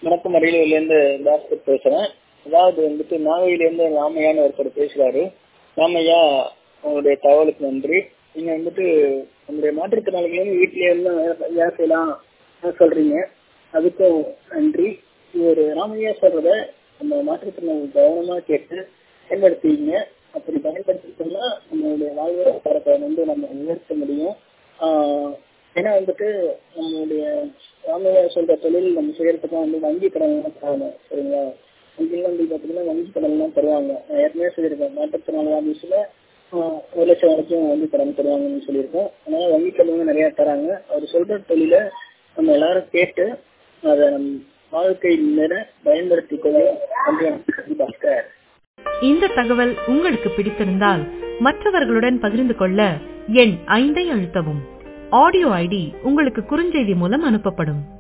வணக்கம் அரியலூர்லேருந்து பாஸ்கர் பேசுகிறேன் அதாவது வந்துட்டு நாகையிலேருந்து ராமையான்னு ஒருத்தர் பேசுகிறாரு ராமையா உங்களுடைய தகவலுக்கு நன்றி நீங்கள் வந்துட்டு உங்களுடைய மாற்றுத்திறனாளிகளையும் வீட்டிலே இருந்து வேலை செய்யலாம் சொல்கிறீங்க அதுக்கும் நன்றி ஒரு ராமையா சொல்கிறத நம்ம மாற்றுத்திறனாளி கவனமாக கேட்டு பயன்படுத்திங்க அப்படி பயன்படுத்திட்டோம்னா நம்மளுடைய வாழ்வாதாரத்தை வந்து நம்ம உயர்த்த முடியும் ஏன்னா வந்துட்டு நம்மளுடைய ராமையா சொல்ற தொழில் நம்ம செய்யறதுக்கு வந்து வங்கி கடன் தரணும் சரிங்களா வங்கியில் வந்து பார்த்தீங்கன்னா வங்கி கடன்லாம் தருவாங்க நான் ஏற்கனவே சொல்லியிருக்கேன் மாற்றுத்திறனாளி ஆஃபீஸில் ஒரு லட்சம் வரைக்கும் வங்கி கடன் தருவாங்கன்னு சொல்லியிருக்கோம் அதனால வங்கி கடன் நிறைய தராங்க அவர் சொல்ற தொழிலை நம்ம எல்லாரும் கேட்டு அதை நம் வாழ்க்கை நிற பயன்படுத்திக் கொள்ளும் நன்றி பாஸ்கர் இந்த தகவல் உங்களுக்கு பிடித்திருந்தால் மற்றவர்களுடன் பகிர்ந்து கொள்ள எண் ஐந்தை அழுத்தவும் ஆடியோ ஐடி உங்களுக்கு குறுஞ்செய்தி மூலம் அனுப்பப்படும்